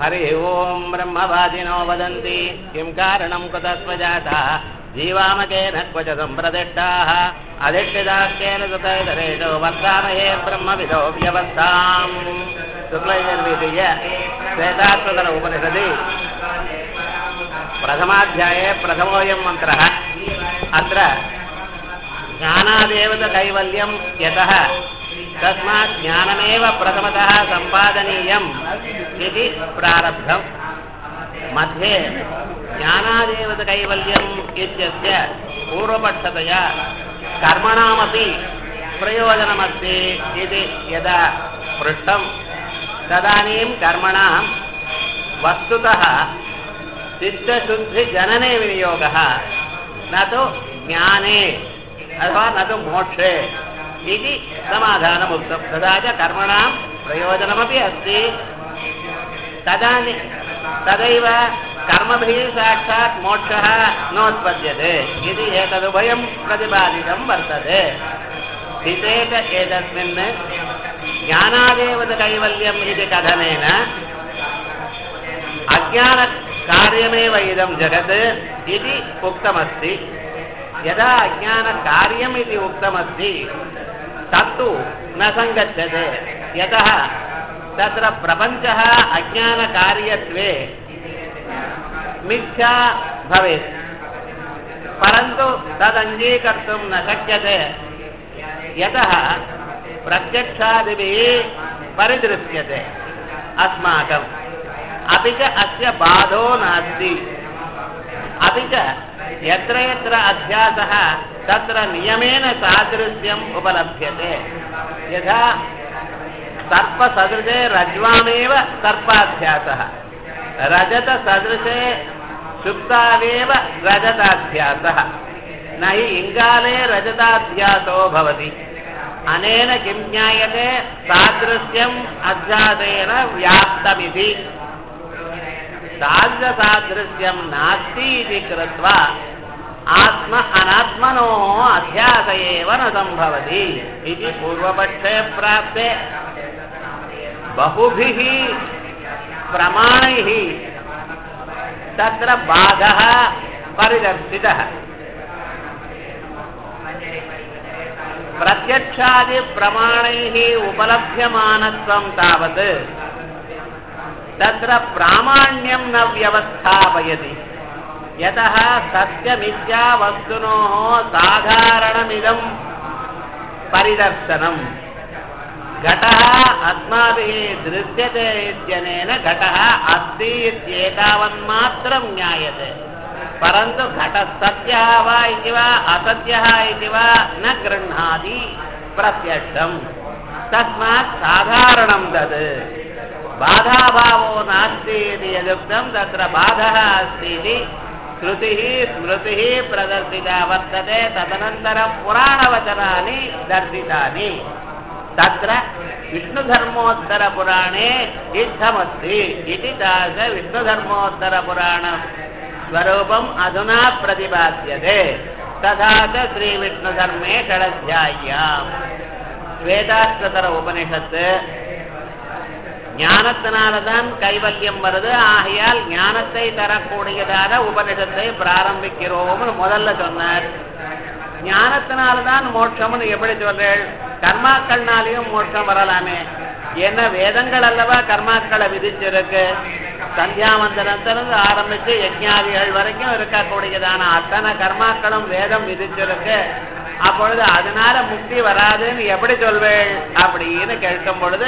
हरि ओम् ब्रह्मवादिनो वदन्ति किं कारणं कुतस्वजाता जीवामकेन क्वच सम्प्रदिष्टाः अधिष्ठितास्तेन सुतैतरेषु वर्तामहे ब्रह्मविदो व्यवस्थाम् शुक्लयर्विदीय श्वेताश्वतर उपनिषदि प्रथमाध्याये प्रथमोऽयं मन्त्रः अत्र ज्ञानादेव च कैवल्यं यतः तस्मात् ज्ञानमेव प्रथमतः सम्पादनीयम् इति प्रारब्धम् मध्ये ज्ञानादेव च कैवल्यम् इत्यस्य पूर्वपक्षतया कर्मणामपि प्रयोजनमस्ति इति यदा पृष्टं तदानीं कर्मणां वस्तुतः चित्तशुद्धिजनने विनियोगः न तु ज्ञाने अथवा न तु मोक्षे इति समाधानमुक्तं तदा च कर्मणां प्रयोजनमपि अस्ति तदानीं तदैव कर्मभिः साक्षात् मोक्षः नोत्पद्यते इति एतदुभयं प्रतिपादितं वर्तते स्थिते च एतस्मिन् ज्ञानादेव कैवल्यम् इति कथनेन अज्ञानकार्यमेव इदं जगत् इति उक्तमस्ति यदा अज्ञानकार्यम् इति उक्तमस्ति तत्तु न सङ्गच्छते यतः तत्र प्रपञ्चः अज्ञानकार्यत्वे मिथ्या भवेत् परन्तु तदङ्गीकर्तुं न शक्यते यतः प्रत्यक्षादिभिः परिदृश्यते अस्माकम् अपि च अस्य बाधो नास्ति अपि च यत्र यत्र अध्यासः तत्र नियमेन सादृश्यम् उपलभ्यते यथा सर्पसदृशे रज्वामेव सर्पाध्यासः रजतसदृशे सुप्तावेव रजताध्यासः न हि इङ्गाले रजताध्यासो भवति अनेन किं ज्ञायते सादृश्यम् अध्यासेन व्याप्तमिति तादृशसादृश्यं नास्ति इति कृत्वा आत्म अनात्मनोः अध्यास एव न सम्भवति इति पूर्वपक्षे प्राप्ते बहुभिः प्रमाणैः तत्र बाधः परिदर्शितः प्रत्यक्षादिप्रमाणैः उपलभ्यमानत्वं तावत् तत्र प्रामाण्यं न व्यवस्थापयति यतः सत्यमिथ्यावस्तुनोः साधारणमिदं परिदर्शनम् घटः अस्माभिः दृश्यते इत्यनेन घटः अस्ति इत्येतावन्मात्रं ज्ञायते परन्तु घटसत्यः वा इति वा असत्यः इति वा न गृह्णाति प्रत्यक्षम् तस्मात् साधारणं तत् बाधाभावो नास्ति इति यदुक्तं तत्र बाधः अस्ति इति श्रुतिः स्मृतिः प्रदर्शिता वर्तते तदनन्तरं पुराणवचनानि दर्शितानि तत्र विष्णुधर्मोत्तरपुराणे इत्थमस्ति इति तादृश विष्णुधर्मोत्तरपुराण स्वरूपम् अधुना प्रतिपाद्यते तथा च श्रीविष्णुधर्मे षडध्याय्याम् श्वेताश्वतर उपनिषत् ஞானத்தினால்தான் கைவல்யம் வருது ஆகையால் ஞானத்தை தரக்கூடியதான உபனிஷத்தை பிராரம்பிக்கிறோம்னு முதல்ல சொன்னார் ஞானத்தினால்தான் மோட்சம்னு எப்படி சொல்றேன் கர்மாக்கள்னாலையும் மோட்சம் வரலாமே ஏன்னா வேதங்கள் அல்லவா கர்மாக்களை விதிச்சிருக்கு சந்தியாவந்தனத்திலிருந்து ஆரம்பிச்சு யஜ்ஞாதிகள் வரைக்கும் இருக்கக்கூடியதான அத்தனை கர்மாக்களும் வேதம் விதிச்சிருக்கு அப்பொழுது அதனால முக்தி வராதுன்னு எப்படி சொல்வேள் அப்படின்னு கேட்கும் பொழுது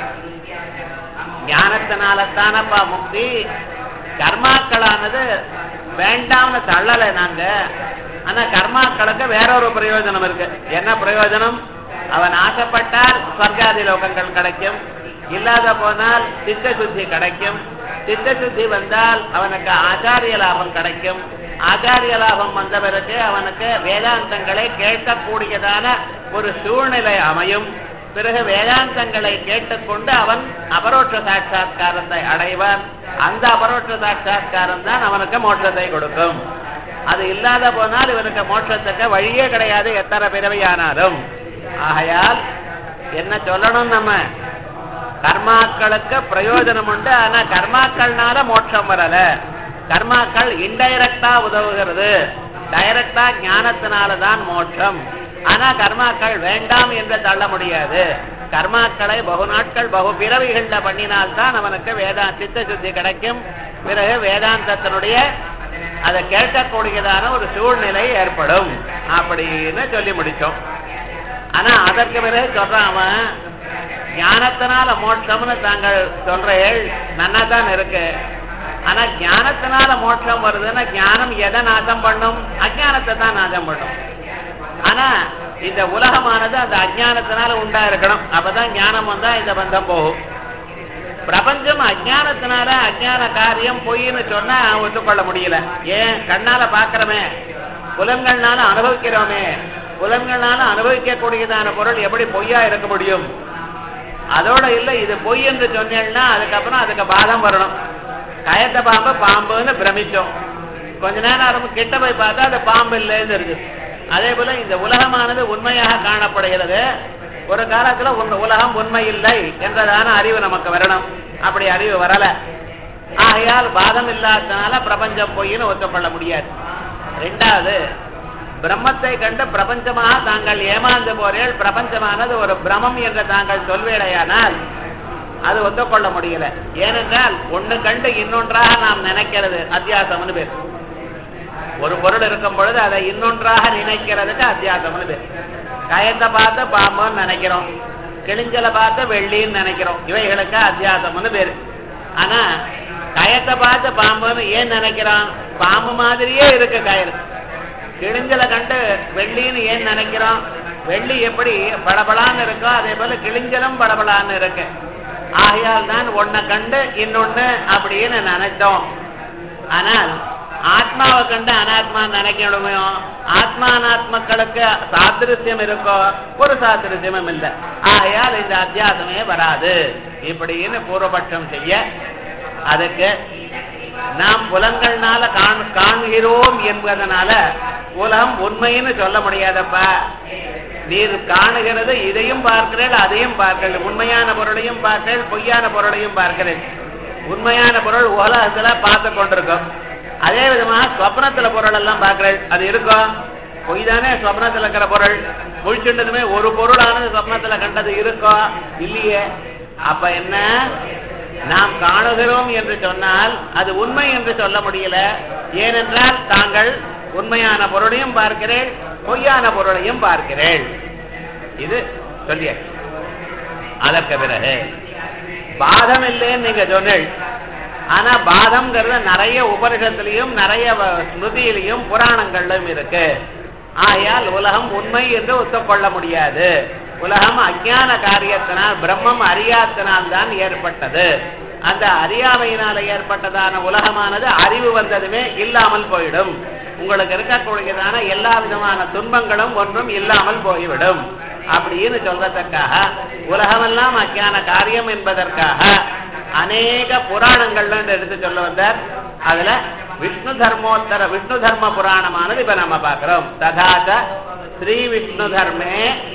ஞானத்தினாலத்தானப்பா முக்தி கர்மாக்களானது வேண்டாம்னு தள்ளலை நாங்க ஆனா கர்மாக்களுக்கு வேற ஒரு பிரயோஜனம் இருக்கு என்ன பிரயோஜனம் அவன் ஆசைப்பட்டால் ஸ்வர்காதி லோகங்கள் கிடைக்கும் இல்லாத போனால் சித்த சுத்தி கிடைக்கும் சித்த சுத்தி வந்தால் அவனுக்கு ஆச்சாரிய லாபம் கிடைக்கும் ஆச்சாரிய லாபம் வந்த பிறகு அவனுக்கு வேதாந்தங்களை கேட்கக்கூடியதான ஒரு சூழ்நிலை அமையும் பிறகு வேதாந்தங்களை கேட்டுக்கொண்டு அவன் அபரோட்ச சாட்சா்காரத்தை அடைவான் அந்த அபரோட்ச சாட்சா்காரம் தான் அவனுக்கு மோட்சத்தை கொடுக்கும் அது இல்லாத போனால் இவனுக்கு மோட்சத்துக்கு வழியே கிடையாது எத்தனை பிறவியானாலும் ஆகையால் என்ன சொல்லணும் நம்ம கர்மாக்களுக்கு பிரயோஜனம் உண்டு ஆனா கர்மாக்கள்னால மோட்சம் வரல கர்மாக்கள் இன்டைரக்டா உதவுகிறது டைரக்டா ஞானத்தினாலதான் மோட்சம் ஆனா கர்மாக்கள் வேண்டாம் என்று தள்ள முடியாது கர்மாக்களை பகு நாட்கள் பகு பிறவிகள்ல பண்ணினால்தான் அவனுக்கு வேதா சித்த சுத்தி கிடைக்கும் பிறகு வேதாந்தத்தினுடைய அதை கேட்கக்கூடியதான ஒரு சூழ்நிலை ஏற்படும் அப்படின்னு சொல்லி முடிச்சோம் ஆனா அதற்கு பிறகு சொல்றான் அவன் ஞானத்தினால மோட்சம்னு தாங்கள் சொல்றேள் நன்னா தான் இருக்கு ஆனா ஞானத்தினால மோட்சம் வருதுன்னா ஞானம் எதை நாசம் பண்ணும் அஜானத்தை தான் நாசம் பண்ணும் ஆனா இந்த உலகமானது அந்த அஜானத்தினால உண்டா இருக்கணும் அப்பதான் ஞானம் வந்தா இந்த பந்தம் போகும் பிரபஞ்சம் அஜானத்தினால அஜான காரியம் பொய்ன்னு சொன்னா ஒத்துக்கொள்ள முடியல ஏன் கண்ணால பாக்குறமே புலன்கள்னால அனுபவிக்கிறோமே புலன்கள்னால அனுபவிக்கக்கூடியதான பொருள் எப்படி பொய்யா இருக்க முடியும் அதோட இல்ல இது பொய் என்று சொன்னேன்னா அதுக்கப்புறம் அதுக்கு பாதம் வரணும் கயத்த பாம்பு பாம்புன்னு பிரமிச்சோம் கொஞ்ச நேரம் நம்ம கிட்ட போய் பார்த்தா அது பாம்பு இல்லைன்னு இருக்கு அதே போல இந்த உலகமானது உண்மையாக காணப்படுகிறது ஒரு காலத்துல உன் உலகம் உண்மை இல்லை என்றதான அறிவு நமக்கு வரணும் அப்படி அறிவு வரல ஆகையால் பாதம் இல்லாதனால பிரபஞ்சம் பொய்ன்னு ஒத்துக்கொள்ள முடியாது ரெண்டாவது பிரம்மத்தை கண்டு பிரபஞ்சமாக தாங்கள் ஏமாந்து போறீர்கள் பிரபஞ்சமானது ஒரு பிரமம் என்று தாங்கள் சொல்வேடையானால் அது ஒத்துக்கொள்ள முடியல ஏனென்றால் ஒண்ணு கண்டு இன்னொன்றாக நாம் நினைக்கிறது அத்தியாசம்னு பேர் ஒரு பொருள் இருக்கும் பொழுது அதை இன்னொன்றாக நினைக்கிறதுக்கு அத்தியாசம்னு பேர் கயத்தை பார்த்து பாம்புன்னு நினைக்கிறோம் கிழிஞ்சலை பார்த்து வெள்ளின்னு நினைக்கிறோம் இவைகளுக்கு அத்தியாசம்னு பேரு ஆனா கயத்தை பார்த்து பாம்புன்னு ஏன் நினைக்கிறோம் பாம்பு மாதிரியே இருக்கு கயல் கிழிஞ்சலை கண்டு வெள்ளின்னு ஏன் நினைக்கிறோம் வெள்ளி எப்படி பளபளான்னு இருக்கோ அதே போல கிழிஞ்சலும் பளபளான்னு இருக்கு ஆகையால் தான் ஒன்ன கண்டு இன்னொன்னு அப்படின்னு நினைத்தோம் ஆனால் ஆத்மாவை கண்டு அனாத்மா நினைக்கணுமே ஆத்மா அனாத்மக்களுக்கு சாத்திருத்தியம் இருக்கோ ஒரு சாத்திருத்தியமும் இல்லை ஆகையால் இந்த அத்தியாசமே வராது இப்படின்னு பூர்வபட்சம் செய்ய அதுக்கு நாம் புலன்கள்னால காண் காண்கிறோம் என்பதனால உலகம் உண்மைன்னு சொல்ல முடியாதப்பா நீர் காணுகிறது இதையும் பார்க்கிறேன் அதையும் பார்க்கிறேன் உண்மையான பொருளையும் பார்க்கிறேன் பொய்யான பொருளையும் பார்க்கிறேன் உண்மையான பொருள் உலகத்துல பார்த்து கொண்டிருக்கோம் அதே விதமாக சொப்னத்துல பொருள் எல்லாம் பார்க்கிறேன் அது இருக்கும் பொய் தானே சொப்னத்துல இருக்கிற பொருள் முழிச்சுட்டதுமே ஒரு பொருளானது சொப்னத்துல கண்டது இருக்கோ இல்லையே அப்ப என்ன நாம் காணுகிறோம் என்று சொன்னால் அது உண்மை என்று சொல்ல முடியல ஏனென்றால் தாங்கள் உண்மையான பொருளையும் பார்க்கிறேன் பொய்யான பொருளையும் பார்க்கிறேன் இது சொல்லிய அதற்கு பிறகு பாதம் இல்லைன்னு நீங்க சொன்னீள் ஆனா பாதம்ங்கிறது நிறைய உபனிஷத்திலையும் நிறைய ஸ்மிருதியிலையும் புராணங்கள்லும் இருக்கு ஆகையால் உலகம் உண்மை என்று ஒத்துக்கொள்ள முடியாது உலகம் அஜான காரியத்தினால் பிரம்மம் அறியாத்தினால் தான் ஏற்பட்டது அந்த அறியாமையினால ஏற்பட்டதான உலகமானது அறிவு வந்ததுமே இல்லாமல் போயிடும் உங்களுக்கு இருக்கக்கூடியதான எல்லா விதமான துன்பங்களும் ஒன்றும் இல்லாமல் போய்விடும் அப்படின்னு சொல்றதற்காக உலகமெல்லாம் அஜான காரியம் என்பதற்காக அநேக புராணங்கள்ல எடுத்து சொல்ல வந்தார் அதுல விஷ்ணு தர்மோத்தர விஷ்ணு தர்ம புராணமானது இப்ப நம்ம பாக்குறோம் ததாத ஸ்ரீ விஷ்ணு தர்மே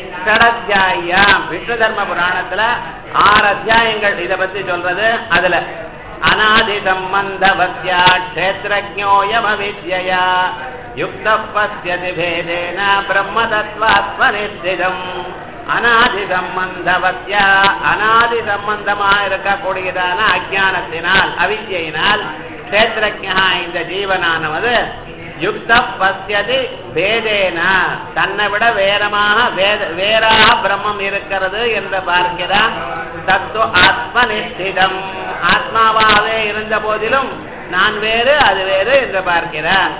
ஷடத்தியாயம் விஷ்ணு தர்ம புராணத்துல ஆறு அத்தியாயங்கள் இத பத்தி சொல்றது அதுல அநாதி சம்பந்தவத்யா க்ஷேத்ரஜோயம் அவித்யா யுக்த பசியதி பேதேன பிரம்ம தத்வாத்மனிஷ்டிதம் அநாதி சம்பந்தவத்யா அநாதி சம்பந்தமா இருக்கக்கூடியதான அஜானத்தினால் அவித்யினால் கஷேத்திரஜா இந்த ஜீவனானவது யுக்த பசியதி வேதேன தன்னை விட வேறமாக வேத வேறாக பிரம்மம் இருக்கிறது என்று பார்க்கிறான் தத்துவ ஆத்மனிஷ்டிதம் ஆத்மாவாகவே இருந்த போதிலும் நான் வேறு அது வேறு என்று பார்க்கிறான்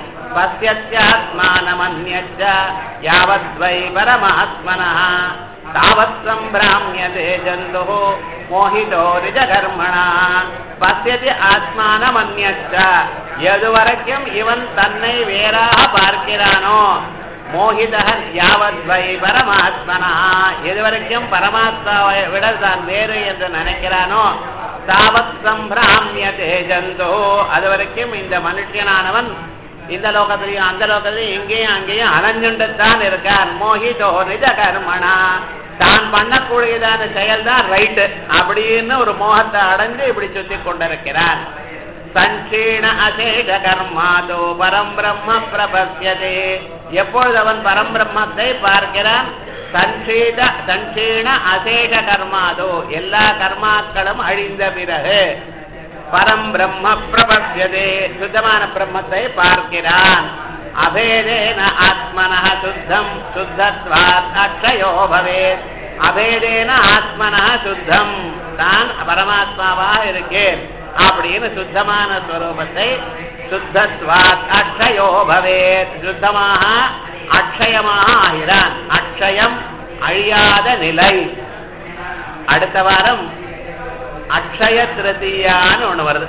பசியாத்மானமன்யச்ச யாவத் வை பரமாத்மனः தாவத் சம்பிராமியதே ஜந்து மோகிதோ ரிஜகர்மணா பசியதி ஆத்மானமன்யச்ச எதுவரைக்கும் இவன் தன்னை வேறாக பார்க்கிறானோ மோகிதகன் யாவத் வை பரமாத்மனா எதுவரைக்கும் பரமாத்மாவை விட தான் வேறு என்று நினைக்கிறானோ தாவத் சம்பிராமியதே ஜந்தோ அது வரைக்கும் இந்த மனுஷனானவன் இந்த லோகத்திலையும் அந்த லோகத்திலையும் இங்கேயும் அங்கேயும் அலைஞ்சுண்டுத்தான் இருக்கார் மோகிதோ நிஜ கர்மனா தான் பண்ணக்கூடியதான செயல் தான் ரைட்டு அப்படின்னு ஒரு மோகத்தை அடைஞ்சு இப்படி சுத்தி கொண்டிருக்கிறான் சஞ்சீண அசேஷ கர்மாதோ பரம் பிரம்ம பிரபத்தியதே எப்பொழுது அவன் பரம் பிரம்மத்தை பார்க்கிறான் சஞ்சீத சஞ்சீண அசேஷ கர்மாதோ எல்லா கர்மாக்களும் அழிந்த பிறகு பரம் பிரம்ம பிரபத்தியதே சுத்தமான பிரம்மத்தை பார்க்கிறான் அபேதேன ஆத்மன சுத்தம் சுத்தத்வாத் அக்ஷயோ பவேத் அபேதேன ஆத்மன சுத்தம் தான் பரமாத்மாவாக இருக்கேன் அப்படின்னு சுத்தமான ஸ்வரூபத்தை சுத்தத்வாத் அக்ஷயோ பவேத் சுத்தமாக அக்ஷயமாக ஆகிறான் அக்ஷயம் அழியாத நிலை அடுத்த வாரம் அக்ஷய திருத்தியான்னு ஒண்ணு வருது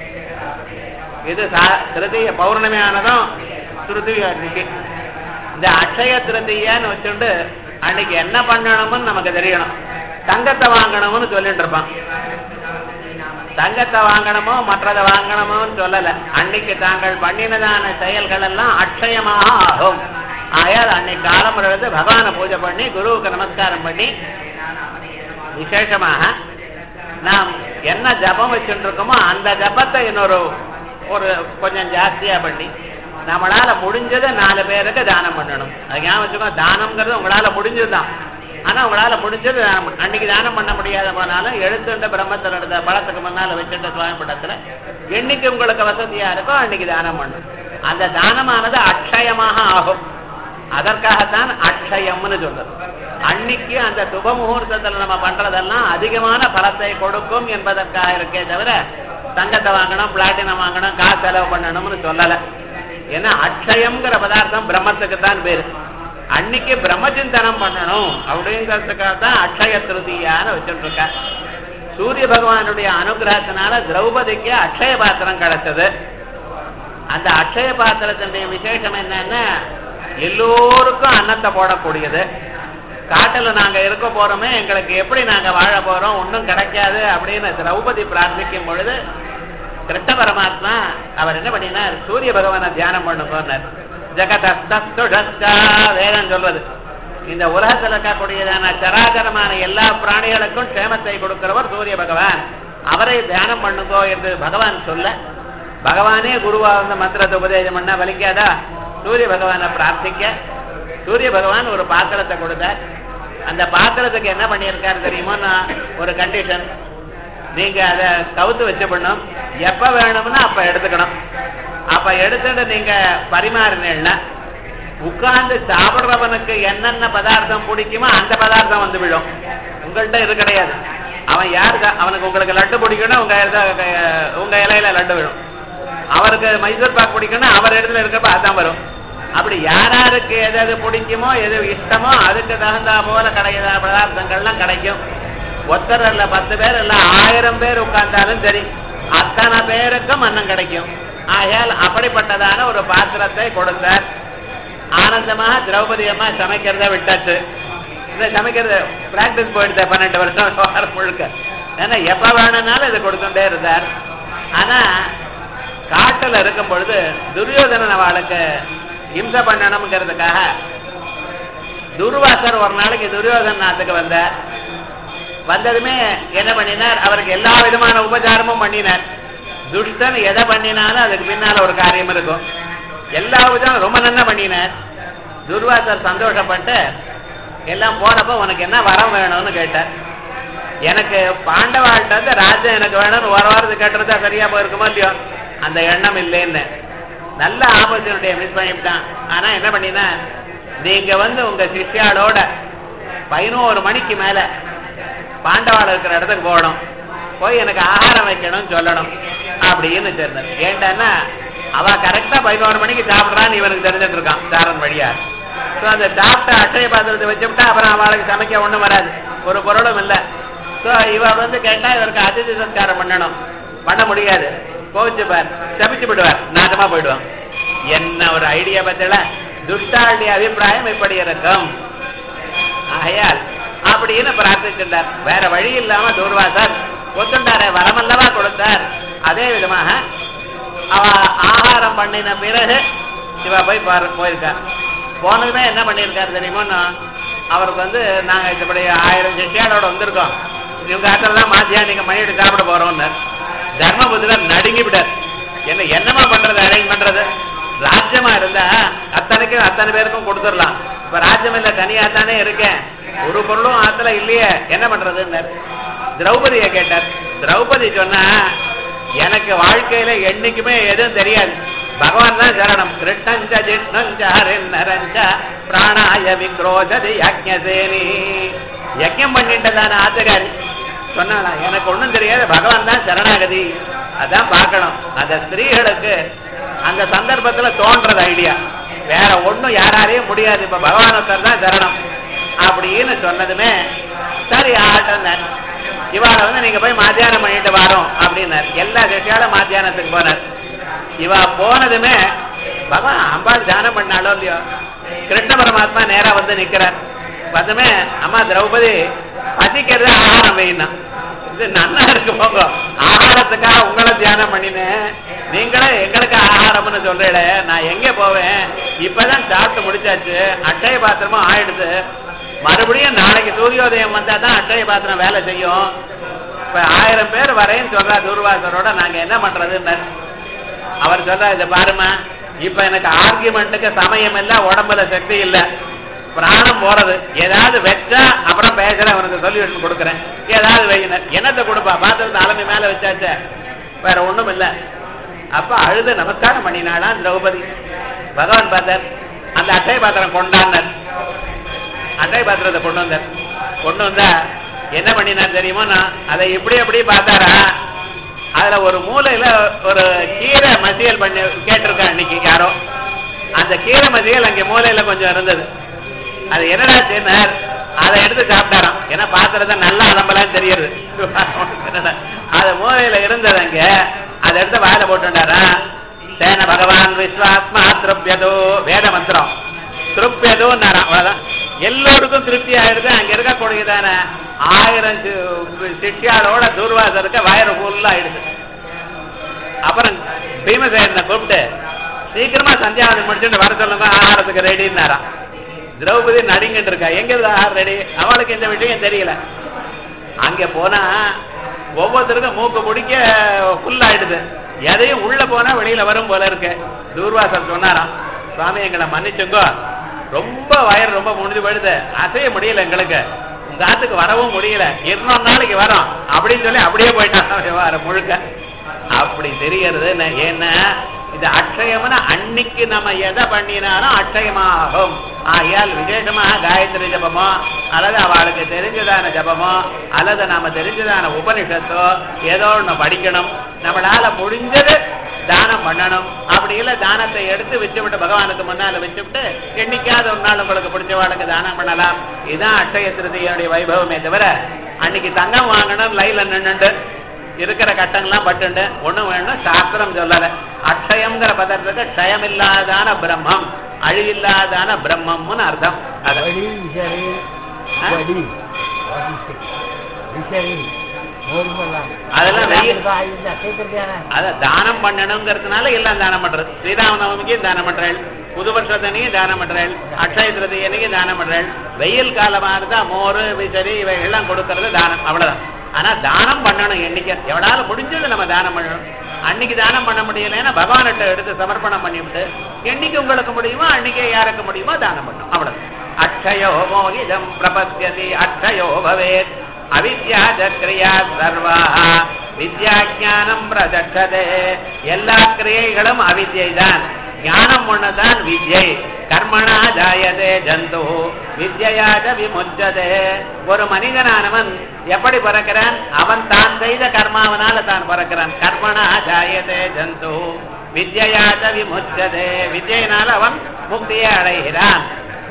இது சா- திருத்திய பௌர்ணமி ஆனதும் திருத்திய அன்னைக்கு இந்த அக்ஷய திருத்தியான்னு வச்சுட்டு அன்னைக்கு என்ன பண்ணணும்னு நமக்கு தெரியணும் தங்கத்தை வாங்கணும்னு சொல்லிட்டு இருப்பான் தங்கத்தை வாங்கணுமோ மற்றதை வாங்கணுமோன்னு சொல்லல அன்னைக்கு தாங்கள் பண்ணினதான செயல்கள் எல்லாம் அக்ஷயமாக ஆகும் ஆகையால் அன்னைக்கு காலம் இருந்து பகவானை பூஜை பண்ணி குருவுக்கு நமஸ்காரம் பண்ணி விசேஷமாக நாம் என்ன ஜபம் வச்சுட்டு இருக்கோமோ அந்த ஜபத்தை இன்னொரு ஒரு கொஞ்சம் ஜாஸ்தியா பண்ணி நம்மளால முடிஞ்சதை நாலு பேருக்கு தானம் பண்ணணும் அது ஞாபகம் வச்சுக்கோ தானம்ங்கிறது உங்களால முடிஞ்சதுதான் ஆனா உங்களால முடிஞ்சது தானம். அன்னைக்கு தானம் பண்ண முடியாத போனாலும் எழுத்துண்ட பிரம்மத்தில் எடுத்த பழத்துக்கு முன்னால வச்சுட்ட சுவாமி படத்துல என்னைக்கு உங்களுக்கு வசதியா இருக்கோ அன்னைக்கு தானம் பண்ணணும் அந்த தானமானது அக்ஷயமாக ஆகும் அதற்காகத்தான் அக்ஷயம்னு சொல்றது அன்னைக்கு அந்த சுப முகூர்த்தத்துல நம்ம பண்றதெல்லாம் அதிகமான பலத்தை கொடுக்கும் என்பதற்காக இருக்கே தவிர தங்கத்தை வாங்கணும் பிளாட்டினம் வாங்கணும் காசு செலவு பண்ணணும்னு சொல்லல ஏன்னா அக்ஷயம்ங்கிற பதார்த்தம் பிரம்மத்துக்கு தான் பேரு அன்னைக்கு பிரம்மச்சிந்தனம் பண்ணணும் அப்படிங்கிறதுக்காக தான் அக்ஷய திருதியான்னு வச்சுட்டு இருக்க சூரிய பகவானுடைய அனுகிரகத்தினால திரௌபதிக்கு அக்ஷய பாத்திரம் கிடைச்சது அந்த அக்ஷய பாத்திரத்தினுடைய விசேஷம் என்னன்னா எல்லோருக்கும் அன்னத்தை போடக்கூடியது காட்டுல நாங்க இருக்க போறோமே எங்களுக்கு எப்படி நாங்க வாழ போறோம் ஒன்றும் கிடைக்காது அப்படின்னு திரௌபதி பிரார்த்திக்கும் பொழுது கிருஷ்ண பரமாத்மா அவர் என்ன பண்ணினார் சூரிய பகவானை தியானம் பண்ண போனார் ஜெகதஸ்துடஸ்கா வேதம் சொல்றது இந்த உலகத்தில் இருக்கக்கூடியதான சராச்சரமான எல்லா பிராணிகளுக்கும் க்ஷேமத்தை கொடுக்கிறவர் சூரிய பகவான் அவரை தியானம் பண்ணுங்கோ என்று பகவான் சொல்ல பகவானே குருவா வந்து மந்திரத்தை உபதேசம் பண்ண வலிக்காதா சூரிய பகவானை பிரார்த்திக்க சூரிய பகவான் ஒரு பாத்திரத்தை கொடுத்தார் அந்த பாத்திரத்துக்கு என்ன பண்ணியிருக்காரு தெரியுமோன்னா ஒரு கண்டிஷன் நீங்க அதை கவுத்து வச்சு பண்ணும் எப்ப வேணும்னா அப்ப எடுத்துக்கணும் அப்ப எடுத்துட்டு நீங்க பரிமாறினீங்கன்னா உட்கார்ந்து சாப்பிடுறவனுக்கு என்னென்ன பதார்த்தம் பிடிக்குமோ அந்த பதார்த்தம் வந்து விழும் உங்கள்கிட்ட இது கிடையாது அவன் யாருக்கு அவனுக்கு உங்களுக்கு லட்டு பிடிக்கணும் உங்க இத- உங்க இலையில லட்டு விழும் அவருக்கு மைசூர் பாக் பிடிக்கணும் அவர் இடத்துல இருக்கப்ப அதான் வரும் அப்படி யாராருக்கு எது எது பிடிக்குமோ எது இஷ்டமோ அதுக்கு தகுந்தா போல கிடைக்கிற பதார்த்தங்கள்லாம் கிடைக்கும் ஒருத்தர் இல்ல பத்து பேர் இல்ல ஆயிரம் பேர் உட்கார்ந்தாலும் சரி அத்தனை பேருக்கும் அன்னம் கிடைக்கும் ஆகையால் அப்படிப்பட்டதான ஒரு பாத்திரத்தை கொடுத்தார் ஆனந்தமாக திரௌபதி அம்மா சமைக்கிறத விட்டாச்சு இந்த சமைக்கிறது பிராக்டிஸ் போயிடுது பன்னெண்டு வருஷம் வாரம் முழுக்க ஏன்னா எப்ப வேணும்னாலும் இதை கொடுத்துட்டே இருந்தார் ஆனா காட்டுல இருக்கும் பொழுது துரியோதனன் அவளுக்கு இம்சை பண்ணணுங்கிறதுக்காக துர்வாசர் ஒரு நாளைக்கு துரியோதன நாட்டுக்கு வந்தார் வந்ததுமே என்ன பண்ணினார் அவருக்கு எல்லா விதமான உபச்சாரமும் பண்ணினார் துஷ்டன் எதை பண்ணினாலும் அதுக்கு பின்னால ஒரு காரியம் இருக்கும் எல்லா விதம் ரொம்ப நன்னா பண்ணினார் துர்வாசர் சந்தோஷப்பட்டு எல்லாம் போனப்ப உனக்கு என்ன வரம் வேணும்னு கேட்டார் எனக்கு பாண்டவாள்கிட்ட வந்து ராஜ்யம் எனக்கு வேணும்னு ஒரு வாரத்துக்கு கேட்டுறதா சரியா போயிருக்குமோ இல்லையோ அந்த எண்ணம் இல்லைன்னு நல்ல ஆப்பர்ச்சுனிட்டியை மிஸ் பண்ணிவிட்டான் ஆனா என்ன பண்ணினா நீங்க வந்து உங்க சிஷ்யாளோட பதினோரு மணிக்கு மேல பாண்டவாள் இருக்கிற இடத்துக்கு போகணும் போய் எனக்கு ஆகாரம் வைக்கணும்னு சொல்லணும் அப்படின்னு சொன்னார் ஏன்டான்னா அவ கரெக்டா பதினோரு மணிக்கு சாப்பிடுறான்னு இவனுக்கு தெரிஞ்சுட்டு இருக்கான் சாரன் வழியா ஸோ அந்த சாப்பிட்ட அட்டைய பாத்திரத்தை வச்சுவிட்டா அப்புறம் அவளுக்கு சமைக்க ஒண்ணும் வராது ஒரு பொருளும் இல்லை ஸோ இவ வந்து கேட்டா இவருக்கு அதிதி சம்ஸ்காரம் பண்ணணும் பண்ண முடியாது கோவிச்சுப்பார் சபிச்சு விடுவார் நாகமா போயிடுவான் என்ன ஒரு ஐடியா பத்தில துஷ்டாளுடைய அபிப்பிராயம் இப்படி இருக்கும் ஆகையால் அப்படின்னு பிரார்த்திச்சிருந்தார் வேற வழி இல்லாம தூர்வாசர் ஒத்துண்டார வரமல்லவா கொடுத்தார் அதே விதமாக அவ ஆகாரம் பண்ணின பிறகு இவ போய் பாரு போயிருக்கா போனதுமே என்ன பண்ணியிருக்காரு தெரியுமோன்னா அவருக்கு வந்து நாங்க இப்படி ஆயிரம் சிஷியாளோட வந்திருக்கோம் இவங்க ஆட்டெல்லாம் மாத்தியா நீங்க மணிட்டு சாப்பிட போறோம்னு தர்மபுத்திரர் நடுங்கி விடார் என்ன என்னமா பண்றது அரேஞ்ச் பண்றது ராஜ்யமா இருந்தா அத்தனைக்கும் அத்தனை பேருக்கும் கொடுத்துடலாம் இப்ப ராஜ்யம் இல்ல தனியா தானே இருக்கேன் ஒரு பொருளும் ஆத்துல இல்லையே என்ன பண்றதுன்னு திரௌபதியை கேட்டார் திரௌபதி சொன்னா எனக்கு வாழ்க்கையில என்னைக்குமே எதுவும் தெரியாது பகவான் தான் சரணம் கிருஷ்ணஞ்ச ஜிஷ்ணஞ்ச ஹரிநரஞ்ச பிராணாய விக்ரோஜதி யஜ்ஞசேனி யஜ்ஞம் பண்ணிட்டதான ஆத்தகாரி சொன்னாளா எனக்கு ஒண்ணும் தெரியாது பகவான் தான் சரணாகதி அதான் பார்க்கணும் அந்த ஸ்திரீகளுக்கு அந்த சந்தர்ப்பத்துல தோன்றது ஐடியா வேற ஒண்ணும் யாராலையும் முடியாது இப்ப பகவானத்தர் தான் சரணம் அப்படின்னு சொன்னதுமே சரி ஆட்டம் இவாள வந்து நீங்க போய் மாத்தியானம் பண்ணிட்டு வரோம் அப்படின்னார் எல்லா கட்சியாலும் மாத்தியானத்துக்கு போனார் இவா போனதுமே பகவான் அம்பாள் தியானம் பண்ணாலோ இல்லையோ கிருஷ்ண பரமாத்மா நேரா வந்து நிக்கிறார் வந்தமே அம்மா திரௌபதி பசிக்கிறது ஆகாரம் வைனா இது நன்னா இருக்கு போங்க ஆகாரத்துக்காக உங்களை தியானம் பண்ணினேன் நீங்களே எங்களுக்கு ஆகாரம்னு சொல்றீல நான் எங்க போவேன் இப்பதான் சாப்பிட்டு முடிச்சாச்சு அட்டைய பாத்திரமும் ஆயிடுது மறுபடியும் நாளைக்கு சூரியோதயம் வந்தா தான் அட்டைய பாத்திரம் வேலை செய்யும் இப்ப ஆயிரம் பேர் வரேன்னு சொல்றா தூர்வாசரோட நாங்க என்ன பண்றதுன்னு அவர் சொல்றா இதை பாருமா இப்ப எனக்கு ஆர்கியூமெண்ட்டுக்கு சமயம் இல்ல உடம்புல சக்தி இல்ல பிராணம் போறது ஏதாவது வச்சா அப்புறம் பேசுறேன் அவனுக்கு சொல்யூஷன் கொடுக்குறேன் ஏதாவது வைக்கணும் என்னத்தை கொடுப்பா பாத்திரத்தை தலைமை மேல வச்சாச்ச வேற ஒண்ணும் இல்ல அப்ப அழுது நமஸ்காரம் பண்ணினாளா திரௌபதி பகவான் பார்த்தார் அந்த அட்டை பாத்திரம் கொண்டாடினார் அட்டை பாத்திரத்தை கொண்டு வந்தார் கொண்டு வந்தா என்ன பண்ணினார் தெரியுமோ நான் அதை இப்படி அப்படி பார்த்தாரா அதுல ஒரு மூலையில ஒரு கீரை மசியல் பண்ணி கேட்டிருக்கா அன்னைக்கு யாரோ அந்த கீரை மசியல் அங்க மூலையில கொஞ்சம் இருந்தது அது என்னடா செய்யினார் அதை எடுத்து சாப்பிட்டாராம் ஏன்னா பாத்திரத்தை நல்லா அலம்பலாம் தெரியுது அது மூலையில இருந்தது அங்க அதை எடுத்து வாயில போட்டுட்டாரா சேன பகவான் விஸ்வாத்மா திருப்யதோ வேத மந்திரம் திருப்யதோ அவ்வளவுதான் எல்லோருக்கும் திருப்தி ஆயிடுது அங்க இருக்கக்கூடியதான ஆயிரம் சிட்டியாளோட தூர்வாசருக்கு வயறு ஃபுல்லா ஆயிடுது அப்புறம் பீமசேன கூப்பிட்டு சீக்கிரமா சந்தியாவதி முடிச்சுட்டு வர சொல்லுங்க ஆகாரத்துக்கு ரெடின்னாரா திரௌபதி நடிங்கிட்டு இருக்கா எங்க ஆகாரம் ரெடி அவளுக்கு இந்த விஷயம் தெரியல அங்க போனா ஒவ்வொருத்தருக்கும் மூக்கு பிடிக்க ஃபுல் ஆயிடுது எதையும் உள்ள போனா வெளியில வரும் போல இருக்கு தூர்வாசர் சொன்னாராம் சுவாமி எங்களை மன்னிச்சுங்கோ ரொம்ப வயர் ரொம்ப முடிஞ்சு போயிடுது அசைய முடியல எங்களுக்கு உங்க ஆத்துக்கு வரவும் முடியல இருநூறு நாளைக்கு வரோம் அப்படின்னு சொல்லி அப்படியே போயிட்டான் விவகாரம் முழுக்க அப்படி தெரியறது ஏன்னா இது அக்ஷயம்னு அன்னைக்கு நம்ம எதை பண்ணினாலும் அக்ஷயமாகும் ஆகையால் விசேஷமாக காயத்ரி ஜபமோ அல்லது அவளுக்கு தெரிஞ்சதான ஜபமோ அல்லது நாம தெரிஞ்சதான உபனிஷத்தோ ஏதோ ஒண்ணு படிக்கணும் நம்மளால முடிஞ்சது தானம் பண்ணணும் அப்படி இல்ல தானத்தை எடுத்து வச்சுவிட்டு பகவானுக்கு முன்னால வச்சுவிட்டு என்னைக்காவது ஒரு நாள் உங்களுக்கு பிடிச்சவாளுக்கு தானம் பண்ணலாம் இதுதான் அட்சய திருதியனுடைய வைபவமே தவிர அன்னைக்கு தங்கம் வாங்கணும் லைல நின்னுண்டு இருக்கிற கட்டங்கள்லாம் பட்டுண்டு ஒண்ணும் வேணும் சாஸ்திரம் சொல்லல அக்ஷயம்ங்கிற பதத்துக்கு க்ஷயம் இல்லாதான பிரம்மம் அழிவில்லாதான பிரம்மம்னு அர்த்தம் அது வடி விசரி ஆ? வடி What is it? விசரி நோர்மலாம் அதெல்லாம் வெயில் கேட்கறதானே அத தானம் பண்ணணுங்கிறதுனால எல்லாம் தானம் பண்றது ஸ்ரீராமநவமிக்கு தானம் பண்றேன் புது வருஷத்தனையும் தானம் பண்றேன் அக்ஷய திருதியனைக்கு தானம் பண்றேன் வெயில் காலமா இருந்தா மோர் விசரி இவைகள்லாம் கொடுக்கறது தானம் அவ்வளவுதான் ஆனா தானம் பண்ணணும் என்னைக்கு எவ்வளவு முடிஞ்சது நம்ம தானம் பண்ணணும் அன்னைக்கு தானம் பண்ண முடியலைன்னா பகவான்கிட்ட எடுத்து சமர்ப்பணம் பண்ணிவிட்டு என்னைக்கு உங்களுக்கு முடியுமோ அன்னைக்கே யாருக்கு முடியுமோ தானம் பண்ணணும் அவ்வளவு அக்ஷயோ மோகிதம் பிரபத்தியதி அக்ஷயோ பவேத் அவித்யா சக்ரியா சர்வா வித்யா ஞானம் பிரதட்சதே எல்லா கிரியைகளும் அவித்யை தான் ஞானம் ஒண்ணுதான் வித்யை கர்மணா ஜாயதே ஜந்து வித்யாஜ விமுச்சதே ஒரு மனிதனானவன் எப்படி பிறக்கிறான் அவன் தான் செய்த கர்மாவனால தான் பிறக்கிறான் கர்மணா ஜாயதே ஜந்து வித்யாஜ விமுச்சதே வித்யினால அவன் முக்தியை அடைகிறான்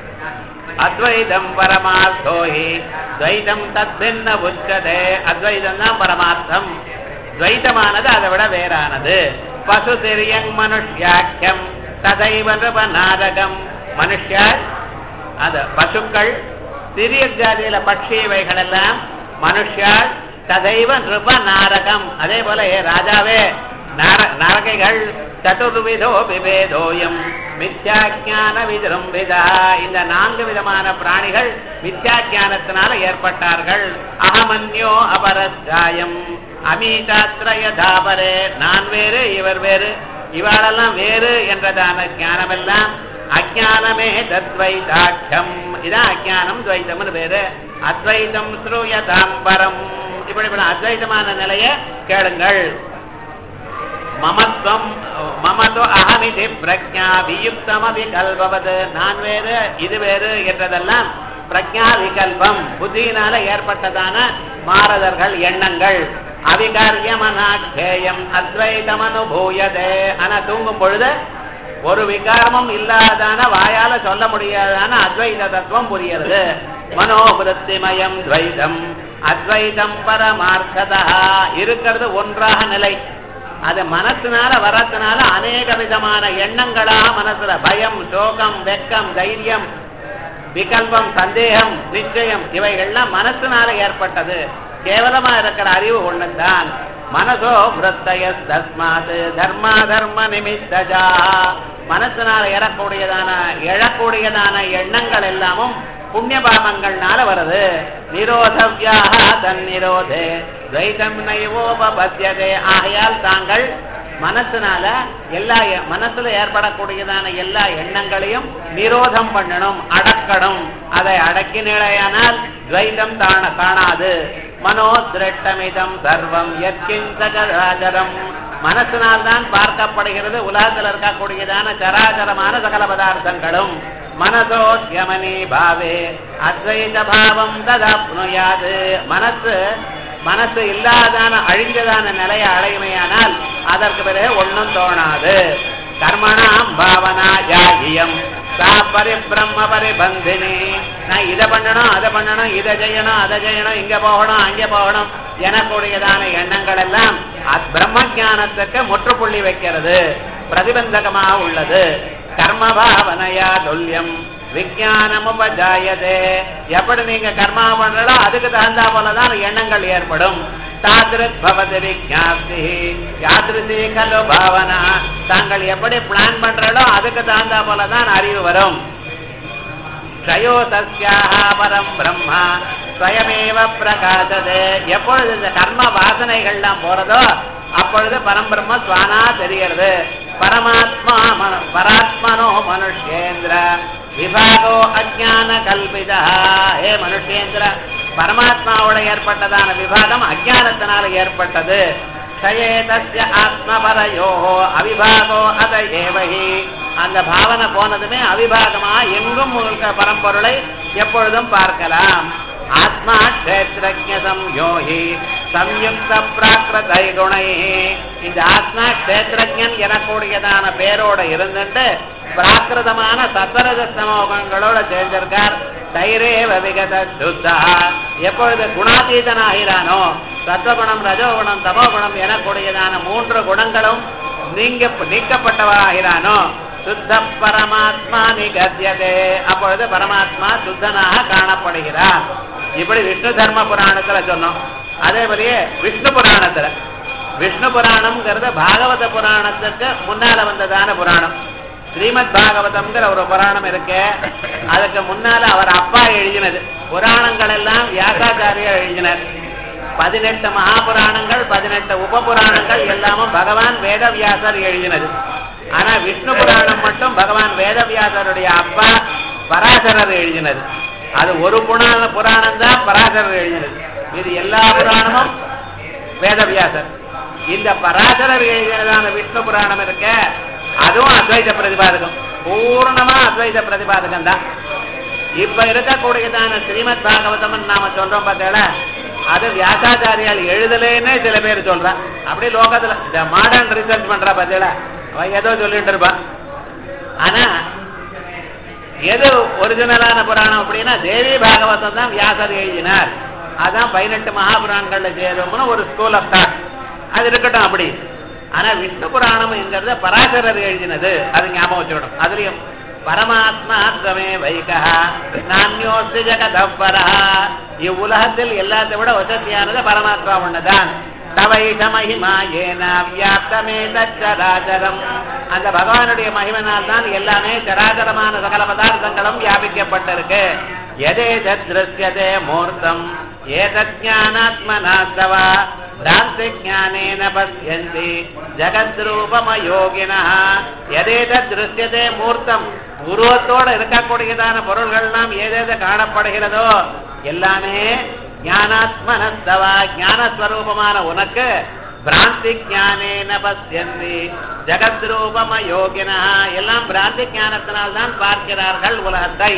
அத்வைதம் பரமார்த்தோஹி துவைதம் தத்பின்ன உச்சதே அத்வைதம் தான் பரமார்த்தம் துவைதமானது அதை விட வேறானது பசு திரியங் மனுஷ்யாக்கியம் ததைவ நிருபநாதகம் மனுஷ்யர் அது பசுக்கள் சிறிய ஜாதியில பட்சி இவைகள் எல்லாம் மனுஷ்யர் ததைவ நிருப நாரகம் அதே போல ஏ ராஜாவே நார நரக பிராணிகள் சதுர்விதோ விவேதோயம் மித்யாஜான விஜృంభిதா இந்த நான்கு விதமான பிராணிகள் மித்யாஜானத்தினால ஏற்பட்டார்கள் அகமன்யோ அபரஸ்தாயம் அமீதாத்ரயதாபரே நான் வேறு இவர் வேறு இவாளெல்லாம் வேறு என்றதான ஞானமெல்லாம் அஜானமே தத்வைதாட்சம் இதான் அஜானம் துவைத்தம்னு பேரு அத்வைதம் ஸ்ரூயதாம்பரம் இப்படி இப்படி அத்வைதமான நிலைய கேளுங்கள் மமத்வம் மமதோ அகமிதி பிரஜா வியுக்தம் விகல்பவது நான் வேறு இது வேறு என்றதெல்லாம் பிரஜா விகல்பம் புத்தியினால ஏற்பட்டதான மாறுதல்கள் எண்ணங்கள் அவிகாரியமனாக்கேயம் அத்வைதம் அனுபூயதே ஆனா தூங்கும் பொழுது ஒரு விகாரமும் இல்லாதான வாயால சொல்ல முடியாதான அத்வைத தத்துவம் புரிகிறது மனோபுரத்திமயம் துவைதம் அத்வைதம் பரமார்த்ததா இருக்கிறது ஒன்றாக நிலை அது மனசுனால வரத்தினால அநேக விதமான எண்ணங்களா மனசுல பயம் சோகம் வெக்கம் தைரியம் விகல்பம் சந்தேகம் நிச்சயம் இவைகள்லாம் மனசுனால ஏற்பட்டது கேவலமா இருக்கிற அறிவு ஒண்ணுதான் மனசோ விரத்தய தஸ்மாத் தர்மா தர்ம நிமித்தஜா மனசுனால எழக்கூடியதான எழக்கூடியதான எண்ணங்கள் எல்லாமும் புண்ணிய பாபங்கள்னால வருது நிரோதவியாக தன் நிரோதே துவைதம் நைவோபத்தியதே ஆகையால் தாங்கள் மனசுனால எல்லா எ- மனசுல ஏற்படக்கூடியதான எல்லா எண்ணங்களையும் நிரோதம் பண்ணணும் அடக்கணும் அதை அடக்கினேயானால் துவைதம் தான காணாது மனோ திருட்டமிதம் சர்வம் எற்கிஞ்சகராஜரம் மனசினால்தான் பார்க்கப்படுகிறது உலகத்தில் இருக்கக்கூடியதான சராச்சரமான சகல பதார்த்தங்களும் மனசோ யமனி பாவே அத்வைத பாவம் ததப்னுயாது மனசு மனசு இல்லாதான அழிஞ்சதான நிலையை அடையுமையானால் அதற்கு பிறகு ஒண்ணும் தோணாது கர்மணாம் பாவனா யாகியம் சா பரிபிரம்ம பரிபந்தினி நான் இதை பண்ணணும் அதை பண்ணணும் இதை செய்யணும் அதை செய்யணும் இங்க போகணும் அங்க போகணும் எனக்கூடியதான எண்ணங்கள் எல்லாம் அத் பிரம்ம ஞானத்துக்கு முற்றுப்புள்ளி வைக்கிறது பிரதிபந்தகமாக உள்ளது கர்ம பாவனையா துல்லியம் விஜயானம் உபஜாயதே எப்படி நீங்க கர்மா பண்றதோ அதுக்கு தகுந்தா போலதான் எண்ணங்கள் ஏற்படும் தாதிருக் பவதி விஜாப்தி யாதிருசி கலு பாவனா தாங்கள் எப்படி பிளான் பண்றதோ அதுக்கு தகுந்தா போலதான் அறிவு வரும் க்ஷயோ தஸ்யாக பரம் பிரம்மா ஸ்வயமேவ பிரகாசதே எப்பொழுது இந்த கர்ம வாசனைகள்லாம் போறதோ அப்பொழுது பரம்பிரம்ம சுவானா தெரிகிறது பரமாத்மா மனு- பராத்மனோ மனுஷேந்திர விபாகோ அஜான கல்பிதா ஹே மனுஷேந்திர பரமாத்மாவோட ஏற்பட்டதான விபாகம் அஜானத்தினால ஏற்பட்டது க்ஷயே தஸ்ய ஆத்மபரயோ அவிபாகோ அத ஏவஹி அந்த பாவனை போனதுமே அவிபாகமா எங்கும் இருக்க பரம்பொருளை எப்பொழுதும் பார்க்கலாம் ஆத்மா கஷேத்திரஜம் யோகி சம்யுக்த பிராகிருதை குணை இந்த ஆத்மா கஷேத்திரஜன் எனக்கூடியதான பேரோட இருந்துட்டு பிராகிருதமான சத்தரஜ சமோகங்களோட சேர்ந்திருக்கார் தைரேவ விகத சுத்தா எப்பொழுது குணாதீதனாகிறானோ சத்வகுணம் ரஜோகுணம் தமோகுணம் எனக்கூடியதான மூன்று குணங்களும் நீங்க நீக்கப்பட்டவராகிறானோ சுத்த பரமாத்மா நிகத்தியதே அப்பொழுது பரமாத்மா சுத்தனாக காணப்படுகிறார் இப்படி விஷ்ணு தர்ம புராணத்துல சொன்னோம் அதே மாதிரியே விஷ்ணு புராணத்துல விஷ்ணு புராணம்ங்கிறது பாகவத புராணத்துக்கு முன்னால வந்ததான புராணம் ஸ்ரீமத் பாகவதம்ங்கிற ஒரு புராணம் இருக்கு அதுக்கு முன்னால அவர் அப்பா எழுதினது புராணங்கள் எல்லாம் வியாசாச்சாரியர் எழுதினர் பதினெட்டு மகாபுராணங்கள் பதினெட்டு உப புராணங்கள் எல்லாமும் பகவான் வேதவியாசர் எழுதினது ஆனா விஷ்ணு புராணம் மட்டும் பகவான் வேதவியாசருடைய அப்பா பராசரர் எழுதினது அது ஒரு புராண புராணம் தான் பராசரர் எழுதினது இது எல்லா புராணமும் வேதவியாசர் இந்த பராசரர் எழுதினதான விஷ்ணு புராணம் இருக்க அதுவும் அத்வைத பிரதிபாதகம் பூர்ணமா அத்வைத பிரதிபாதகம் தான் இப்ப இருக்கக்கூடியதான ஸ்ரீமத் பாகவதம் நாம சொல்றோம் பார்த்தீங்களா அது வியாசாச்சாரியால் எழுதலேன்னு சில பேர் சொல்றான் அப்படி லோகத்துல இந்த மாடர்ன் ரிசர்ச் பண்றா பார்த்தீங்களா அவன் ஏதோ சொல்லிட்டு இருப்பான் ஆனா எது ஒரிஜினலான புராணம் அப்படின்னா தேவி பாகவதம் தான் வியாசர் எழுதினார் அதான் பதினெட்டு மகாபுராணங்கள்ல சேரும்னு ஒரு ஸ்கூல் ஆஃப் தாட் அது இருக்கட்டும் அப்படி ஆனா விஷ்ணு புராணம்ங்கிறத பராசரர் எழுதினது அது ஞாபகம் வச்சுக்கணும் அதுலயும் பரமாத்மா துவமே வைகா நான்யோஸ்து ஜெகதப்பரா இவ்வுலகத்தில் எல்லாத்தை விட வசதியானது பரமாத்மா ஒண்ணுதான் தவைஷ மகிமா ஏன வியாப்தமே தச்சராச்சரம் அந்த பகவானுடைய மகிமனால் தான் எல்லாமே சராச்சரமான சகல பதார்த்தங்களும் வியாபிக்கப்பட்டிருக்கு எதேதத் திருஷ்யதே மூர்த்தம் ஏதத் ஞானாத்மனாஸ்தவா பிராந்தி ஞானேன பசியந்தி ஜகத்ரூபமயோகினா எதேதத் திருஷ்யதே மூர்த்தம் உருவத்தோட இருக்கக்கூடியதான பொருள்கள்லாம் ஏதேது காணப்படுகிறதோ எல்லாமே ஞானாத்மனஸ்தவா ஞானஸ்வரூபமான உனக்கு பிராந்தி ஞானேன பசியந்தி ஜகத்ரூபம யோகினா எல்லாம் பிராந்தி ஞானத்தினால் தான் பார்க்கிறார்கள் உலகத்தை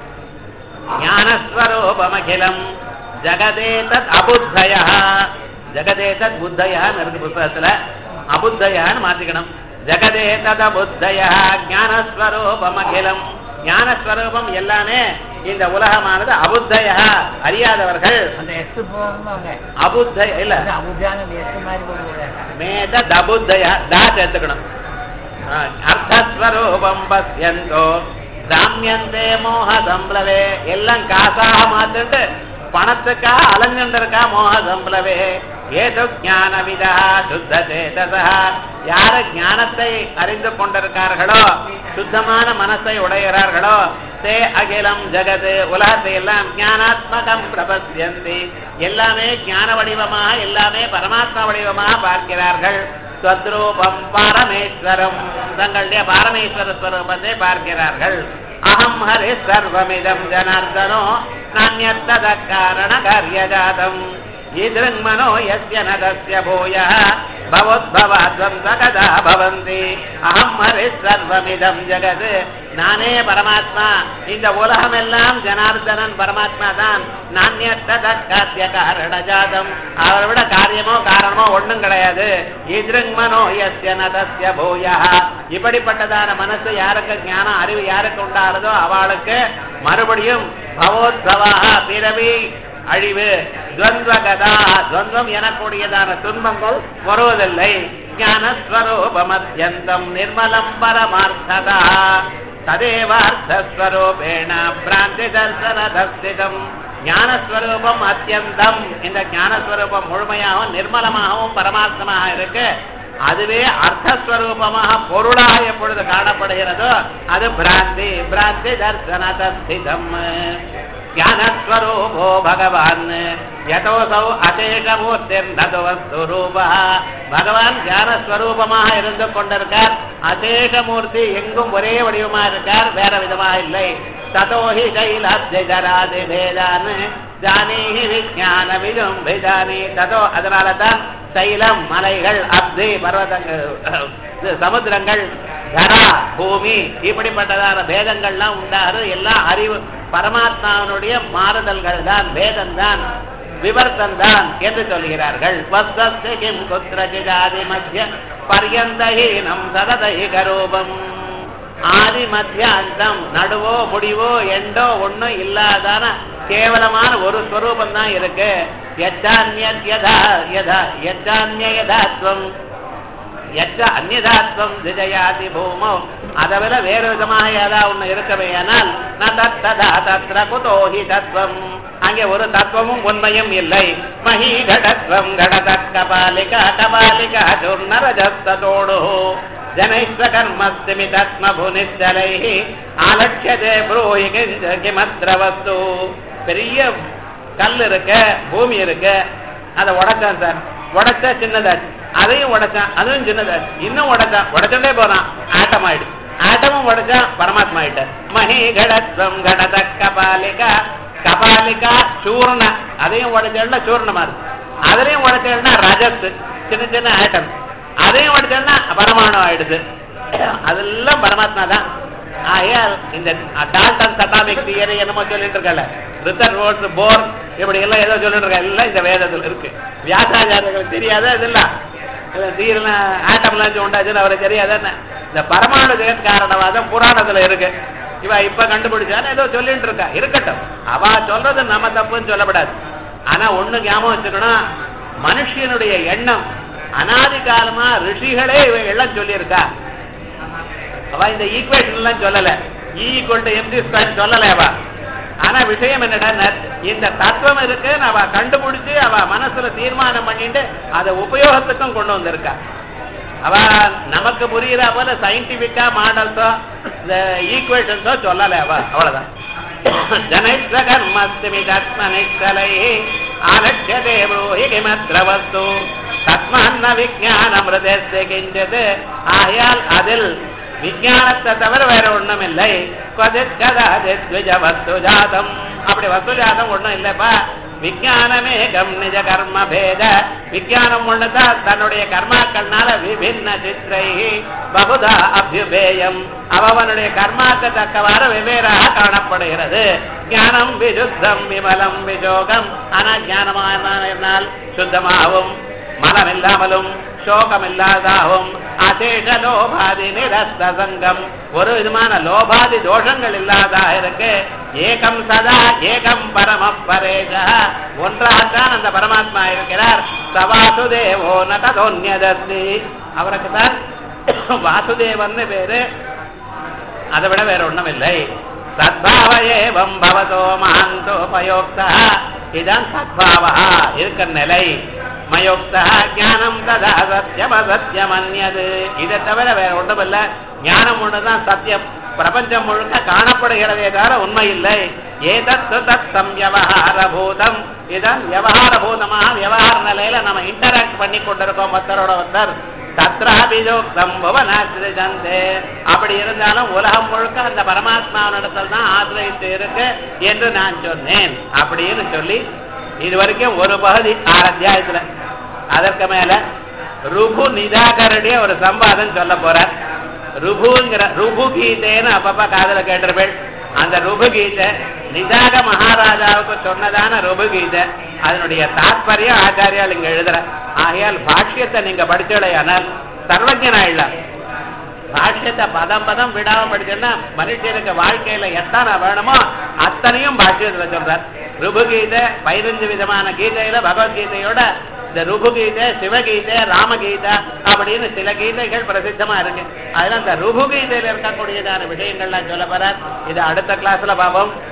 ஞானஸ்வரூபமகிலம் ஜகதேதத் அபுத்தய ஜகதேதத் புத்தய இருக்கு புத்தகத்துல அபுத்தயான்னு மாத்திக்கணும் ஜகதேதத் அபுத்தய ஞானஸ்வரூபமகிலம் ஞானஸ்வரூபம் எல்லாமே இந்த உலகமானது அபுத்தய அறியாதவர்கள் அந்த எட்டு போகணுங்க அபுத்தய இல்ல அபுஜான எட்டு மாதிரி போடுவாங்க மேத தபுத்தய தா சேர்த்துக்கணும் ஆ, அர்த்தஸ்வரூபம் பசியந்தோ சாமியந்தே மோக சம்பளவே எல்லாம் காசாக மாத்திட்டு பணத்துக்காக அலைஞ்சுருக்கா மோக சம்பளவே ஏதோ ஞானவிதா சுத்த சேதசா யார ஞானத்தை அறிந்து கொண்டிருக்கார்களோ சுத்தமான மனசை உடைகிறார்களோ தே அகிலம் ஜகது உலகத்தை எல்லாம் ஞானாத்மகம் பிரபஸ்யந்தி எல்லாமே ஞான வடிவமாக எல்லாமே பரமாத்மா வடிவமாக பார்க்கிறார்கள் ஸ்வத்ரூபம் பரமேஸ்வரம் தங்களுடைய பரமேஸ்வர ஸ்வரூபத்தை பார்க்கிறார்கள் அகம் ஹரி சர்வமிதம் ஜனார்தனோ நானியத்தத காரண காரியஜாதம் ஈதிருங்மனோ யஸ்ய நதஸ்ய பூயः பவோத்பவாத்வம் சகதா பவந்தி அகம் ஹரி சர்வமிதம் ஜெகத் நானே பரமாத்மா இந்த உலகம் எல்லாம் ஜனார்தனன் பரமாத்மா தான் நானியத்தத காத்திய காரண ஜாதம் அவரை விட காரியமோ காரணமோ ஒண்ணும் கிடையாது ஈதிருங்மனோ யஸ்ய நதஸ்ய பூயः இப்படிப்பட்டதான மனசு யாருக்கு ஞானம் அறிவு யாருக்கு உண்டாகிறதோ அவளுக்கு மறுபடியும் பவோத்பவா பிறவி அழிவு துவந்தகதா துவந்தம் எனக்கூடியதான துன்பங்கள் வருவதில்லை ஞானஸ்வரூபமத்யந்தம் நிர்மலம் பரமார்த்ததா ததேவார்த்தஸ்வரூபேண பிராந்தி தர்சனதஸ்திதம் ஞானஸ்வரூபம் அத்தியந்தம் இந்த ஞானஸ்வரூபம் முழுமையாகவும் நிர்மலமாகவும் பரமார்த்தமாக இருக்கு அதுவே அர்த்தஸ்வரூபமாக பொருளாக எப்பொழுது காணப்படுகிறதோ அது பிராந்தி பிராந்தி தர்சனதஸ்திதம் ஞானஸ்வரூபோ பகவான் யதோசௌ அசேஷமூர்த்திர்நதுவஸ்வரூபா பகவான் ஞானஸ்வரூபமாக இருந்து கொண்டிருக்கார் அசேஷமூர்த்தி எங்கும் ஒரே வடிவமா இருக்கார் வேற விதமா இல்லை ததோஹி கைலாத்யராதி பேதான் ஜானீஹி விஜான விதும் விஜானி ததோ அதனால தான் சைலம் மலைகள் அப்தி பர்வதங்கள் இது சமுத்திரங்கள் தரா பூமி இப்படிப்பட்டதான பேதங்கள்லாம் உண்டாகிறது எல்லாம் அறிவு பரமாத்மாவனுடைய மாறுதல்கள் தான் பேதம் தான் விவர்த்தம் தான் என்று சொல்கிறார்கள் வஸ்தஸ்ய கிம் குத்ரஜிதாதி மத்திய பர்யந்தஹீனம் சததைகரூபம் ஆதி மத்திய அந்தம் நடுவோ முடிவோ எண்டோ ஒண்ணும் இல்லாதான கேவலமான ஒரு ஸ்வரூபம் தான் இருக்கு யச்சான்யத் யதா யதா யச்சான்ய யதாத்வம் எச்ச அந்நிதாத்வம் திஜயாதி பூமோ அதை விட வேறு விதமாக ஏதாவது ஒண்ணு இருக்கவே ஆனால் ந தத்ததா தத்ர குதோஹி தத்துவம் அங்கே ஒரு தத்துவமும் உண்மையும் இல்லை மகி கடத்வம் கடத கபாலிகா கபாலிகா துர்நரஜஸ்தோடு ஜனைஸ்வ கர்மஸ்திமிதத்ம புனிச்சலை ஆலட்சதே ப்ரூஹி கிஞ்ச கிமத்ர வஸ்து பெரிய கல் இருக்க பூமி இருக்கு அதை உடைச்சான் சார் உடைச்சா சின்னதாச்சு அதையும் உடைச்சான் அதுவும் சின்னதாச்சு இன்னும் உடைச்சான் உடைச்சுட்டே போறான் ஆட்டம் ஆயிடுச்சு ஆட்டமும் உடைச்சா பரமாத்மா ஆயிட்ட மகி கடத்வம் கடத கபாலிகா கபாலிகா சூர்ண அதையும் உடைச்சா சூர்ணமா இருக்கு அதுலயும் உடைச்சா ரஜஸ் சின்ன சின்ன ஆட்டம் அதையும் உடைச்சா பரமாணு ஆயிடுது அதெல்லாம் பரமாத்மா தான் ஆகையால் இந்த டால்டன் சட்டாமிக் தியரி என்னமோ சொல்லிட்டு இருக்கல ரிசர்வ் ரோட்ஸ் போர் இப்படி எல்லாம் ஏதோ சொல்லிட்டு இருக்க எல்லாம் இந்த வேதத்துல இருக்கு வியாசாச்சாரியர்களுக்கு தெரியாத இதெல்லாம் தீரன ஆட்டம்லாம் உண்டாச்சுன்னு அவருக்கு தெரியாத என்ன இந்த பரமாணு ஜெகத் காரணவாதம் புராணத்துல இருக்கு இவ இப்ப கண்டுபிடிச்சான்னு ஏதோ சொல்லிட்டு இருக்கா இருக்கட்டும் அவ சொல்றது நம்ம தப்புன்னு சொல்லப்படாது ஆனா ஒண்ணு ஞாபகம் வச்சுக்கணும் மனுஷனுடைய எண்ணம் அனாதி காலமா ரிஷிகளே இவ எல்லாம் சொல்லியிருக்கா அவ இந்த ஈக்குவேஷன் எல்லாம் சொல்லல ஈக்குவல் டு எம்டி ஸ்கொயர் சொல்லல அவ ஆனா விஷயம் என்னடா இந்த தத்துவம் இருக்கு அவ கண்டுபிடிச்சு அவ மனசுல தீர்மானம் பண்ணிட்டு அதை உபயோகத்துக்கும் கொண்டு வந்திருக்கா அவ நமக்கு புரியுற போல சயின்டிபிக்கா மாடல்ஸோ இந்த ஈக்குவேஷன்ஸோ சொல்லல அவ அவ்வளவுதான் ஜனைஸ்வ கர்மஸ்மி தத்மனிஷ்டலை ஆலட்சதே ப்ரூஹி கிமத்ர வஸ்து தத்மன்ன விஜானமிருதஸ்ய கிஞ்சது ஆயால் அதில் விஜயானத்தை தவிர வேற ஒண்ணும் இல்லை வஸ்து ஜாதம் அப்படி வஸ்து ஜாதம் ஒண்ணும் இல்லப்பா விஜயானமேகம் நிஜ கர்ம பேத விஜயானம் ஒண்ணுதான் தன்னுடைய கர்மாக்கள்னால விபின்ன சித்திரை பகுதா அபியுபேயம் அவனுடைய கர்மாக்கு தக்கவாறு வெவ்வேறாக காணப்படுகிறது ஞானம் விசுத்தம் விமலம் விசோகம் ஆனா ஞானமானால் சுத்தமாகவும் மனம் இல்லாமலும் சோகம் இல்லாதாகவும் அசேஷ லோபாதி நிரஸ்த சங்கம் ஒரு விதமான லோபாதி தோஷங்கள் இல்லாதாக இருக்கு ஏகம் சதா ஏகம் பரம பரேஷ ஒன்றாகத்தான் அந்த பரமாத்மா இருக்கிறார் சவாசுதேவோ நதோன்யதஸ்தி அவருக்கு தான் வாசுதேவன் பேரு அதை விட வேற ஒண்ணும் இல்லை சத்பாவ ஏவம் பவதோ மகாந்தோபயோக்தா இதான் சத்பாவா இருக்கிற நிலை மயோக்தா ஞானம் ததா சத்தியம் அசத்தியம் அந்நது இதை தவிர வேற ஒன்றும் இல்லை ஞானம் ஒண்ணுதான் சத்தியம் பிரபஞ்சம் முழுக்க காணப்படுகிறதே தவிர உண்மை இல்லை ஏதத்து தத் சம்யவகார பூதம் இதான் விவகார பூதமாக விவகார நிலையில நம்ம இன்டராக்ட் பண்ணி கொண்டிருக்கோம் ஒருத்தரோட ஒருத்தர் தத்ராபிஜோக்தம் புவனாசிரிஜந்தே அப்படி இருந்தாலும் உலகம் முழுக்க அந்த பரமாத்மாவினிடத்தில் தான் ஆசிரியத்து இருக்கு என்று நான் சொன்னேன் அப்படின்னு சொல்லி இது வரைக்கும் ஒரு பகுதி ஆறு அத்தியாயத்துல அதற்கு மேல ருபு நிதாகரடிய ஒரு சம்பாதம் சொல்ல போறார் ருபுங்கிற ருபு கீதைன்னு அப்பப்ப காதல கேட்டிருப்பேன் அந்த ருபு கீதை நிதாக மகாராஜாவுக்கு சொன்னதான ருபு கீதை அதனுடைய தாற்பயம் ஆச்சாரியால் இங்க எழுதுற ஆகையால் பாஷ்யத்தை நீங்க படிச்சடையானால் சர்வஜனாயிடலாம் பாஷ்யத்தை பதம் பதம் விடாம படிச்சோம்னா மனுஷனுக்கு வாழ்க்கையில எத்தனை வேணுமோ அத்தனையும் பாஷ்யத்துல சொல்றார் ருபுகீதை பதினஞ்சு விதமான கீதையில பகவத்கீதையோட இந்த ருபுகீதை சிவகீதை ராமகீதை அப்படின்னு சில கீதைகள் பிரசித்தமா இருக்கு அதெல்லாம் இந்த ருபுகீதையில இருக்கக்கூடியதான விஷயங்கள்லாம் சொல்ல போறார் இது அடுத்த கிளாஸ்ல பார்ப்போம்